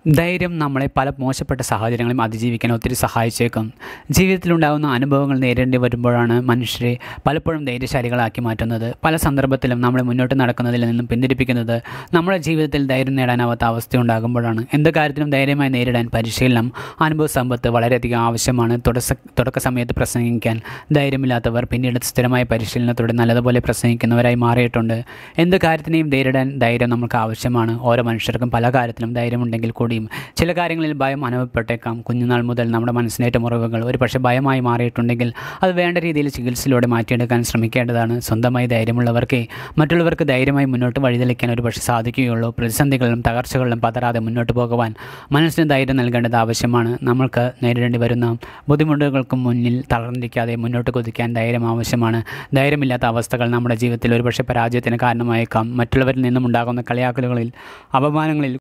ധൈര്യം നമ്മളെ പല മോശപ്പെട്ട സാഹചര്യങ്ങളും അതിജീവിക്കാൻ ഒത്തിരി സഹായിച്ചേക്കും ജീവിതത്തിലുണ്ടാകുന്ന അനുഭവങ്ങൾ നേരിടേണ്ടി വരുമ്പോഴാണ് മനുഷ്യരെ പലപ്പോഴും ധൈര്യശാലികളാക്കി മാറ്റുന്നത് പല സന്ദർഭത്തിലും നമ്മളെ മുന്നോട്ട് നടക്കുന്നതിൽ നിന്നും പിന്തിരിപ്പിക്കുന്നത് നമ്മുടെ ജീവിതത്തിൽ ധൈര്യം നേടാനാവാത്ത അവസ്ഥയുണ്ടാകുമ്പോഴാണ് എന്ത് കാര്യത്തിലും ധൈര്യമായി നേരിടാൻ പരിശീലനം അനുഭവ സമ്പത്ത് വളരെയധികം ആവശ്യമാണ് തുടക്ക തുടക്ക സമയത്ത് പ്രസംഗിക്കാൻ ധൈര്യമില്ലാത്തവർ പിന്നീട് സ്ഥിരമായ പരിശീലനത്തോടെ നല്ലതുപോലെ പ്രസംഗിക്കുന്നവരായി മാറിയിട്ടുണ്ട് എന്ത് കാര്യത്തിനെയും നേരിടാൻ ധൈര്യം നമുക്ക് ആവശ്യമാണ് ഓരോ മനുഷ്യർക്കും പല കാര്യത്തിലും ധൈര്യമുണ്ടെങ്കിൽ കൂടിയും ചില കാര്യങ്ങളിൽ ഭയം അനുഭവപ്പെട്ടേക്കാം കുഞ്ഞുനാൾ മുതൽ നമ്മുടെ മനസ്സിനേറ്റ മുറിവുകൾ ഒരു പക്ഷേ ഭയമായി മാറിയിട്ടുണ്ടെങ്കിൽ അത് വേണ്ട രീതിയിൽ ചികിത്സയിലൂടെ മാറ്റിയെടുക്കാൻ ശ്രമിക്കേണ്ടതാണ് സ്വന്തമായി ധൈര്യമുള്ളവർക്ക് മറ്റുള്ളവർക്ക് ധൈര്യമായി മുന്നോട്ട് വഴിതെളിക്കാൻ ഒരു പക്ഷേ സാധിക്കുകയുള്ളൂ പ്രതിസന്ധികളിലും തകർച്ചകളിലും പതറാതെ മുന്നോട്ട് പോകുവാൻ മനസ്സിന് ധൈര്യം നൽകേണ്ടത് ആവശ്യമാണ് നമ്മൾക്ക് നേരിടേണ്ടി വരുന്ന ബുദ്ധിമുട്ടുകൾക്ക് മുന്നിൽ തളർന്നിരിക്കാതെ മുന്നോട്ട് കുതിക്കാൻ ധൈര്യം ആവശ്യമാണ് ധൈര്യമില്ലാത്ത അവസ്ഥകൾ നമ്മുടെ ജീവിതത്തിൽ ഒരുപക്ഷെ പരാജയത്തിന് കാരണമായേക്കാം മറ്റുള്ളവരിൽ നിന്നും ഉണ്ടാകുന്ന കളിയാക്കലുകളിൽ അപമാനങ്ങളിൽ